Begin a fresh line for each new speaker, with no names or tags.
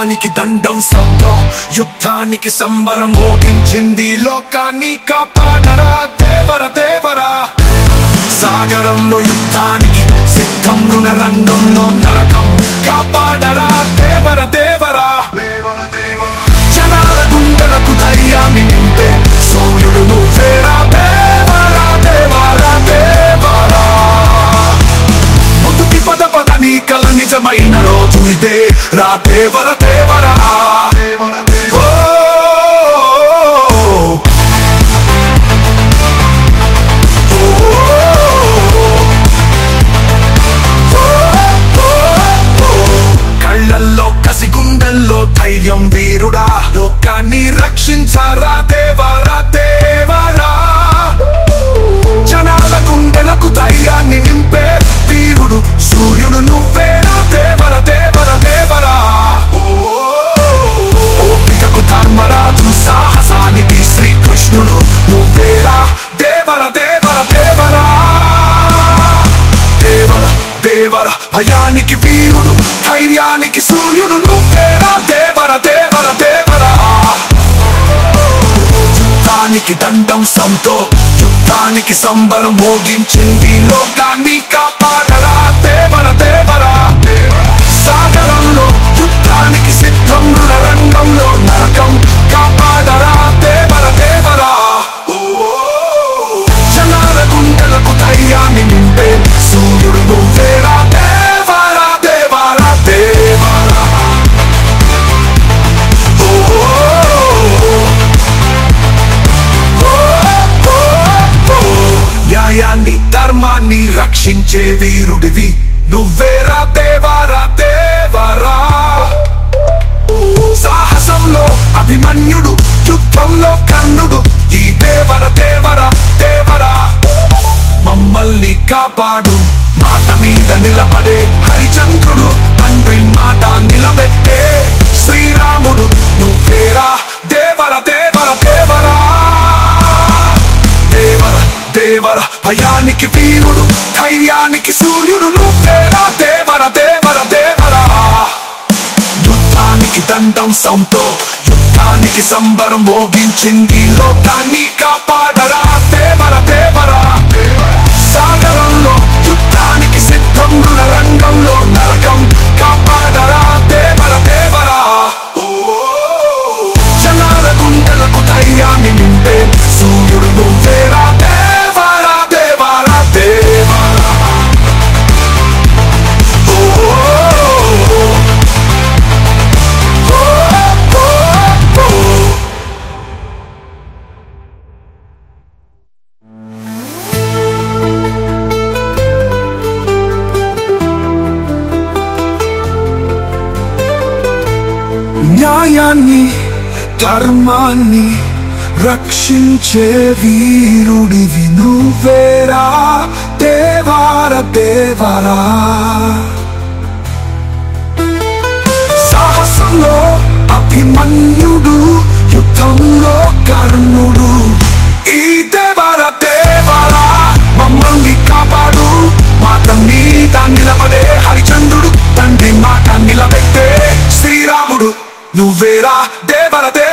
యుద్ధానికి దండం శబ్దం యుద్ధానికి సంబరం మోగించింది లోకాన్ని కాపాడరా దేవర దేవరా సాగరంలో యుద్ధానికి సిద్ధం రుణ రంగంలో నరకం కాపాడరా దేవర దేవరా జనాల గుండెలకు ధైర్యాన్ని నింపే సూర్యుడు నువ్వేరా దేవరా దేవరా దేవరా ముందుకి పద పద నీ కల నిజమైన రోజు ఇదే రా దేవర దేవరా ఓ కళ్ళల్లో కసి గుండెల్లో ధైర్యం వీరుడా లోకాన్ని రక్షించారా దేవరా దేవరా జనాల గుండెలకు ధైర్యాన్ని నింపే వీరుడు సూర్యుడు నువ్వేనా దేవర దేవర దేవరా ఓపికకు ధర్మరాజు సాహసానికి శ్రీకృష్ణుడు నువ్వేరా దేవర దేవర దేవరా దేవర దేవర భయానికి వీరుడు ధైర్యానికి సూర్యుడు నువ్వేరా దేవర దేవర దేవరా యుద్ధానికి దండం సంతో యుద్ధానికి సంబరం మోగించింది లోకాన్ని కాపాడరా దేవర దేవరా సాగరంలో యుద్ధానికి సిద్ధం రంగంలో నరకం కాపాడరా దేవర దేవరా ఓ జనాల గుండెలకు ధైర్యాన్ని నింపే సూర్యుడు నువ్వేరా దేవరా దేవరా దేవరా ఓ న్యాయాన్ని ధర్మాన్ని రక్షించే వీరుడివి నువ్వేరా దేవారా దేవరా సాహసంలో అభిమన్యుడు యుద్ధంలో కన్నుడు ఈ దేవర దేవర దేవరా మమ్మల్ని కాపాడు మాట మీద నిలబడే హరిచంద్రుడు తండ్రి మాట నిలబెట్టే శ్రీరాముడు నువ్వేరా దేవర దేవర దేవరా దేవర దేవర భయానికి వీరుడు ధైర్యానికి సూర్యుడు నువ్వేరా దేవర దేవర దేవరా యుద్ధానికి దండం సంతో యుద్ధానికి సంబరం మోగించింది లోకాన్ని కాపాడరా దేవర దేవరా సాగరంలో యుద్ధానికి సిద్ధం రంగంలో నరకం కాపాడరా దేవర దేవరా ఓ జనాల గుండెలకు ధైర్యాన్ని నింపే సూర్యుడు నువ్వేరా దేవరా దేవరా దేవరా ఓ న్యాయాన్ని ధర్మాన్ని రక్షించే వీరుడివి నువ్వేరా దేవార దేవరా సాహసంలో అభిమన్యుడు యుద్ధంలో కర్ణుడు ఈ దేవర దేవరా మమ్మల్ని కాపాడు మాట మీద నిలబడే హరిచంద్రుడు తండ్రి మాట నిలబెట్టే శ్రీరాముడు నువ్వేరా దేవర దేవర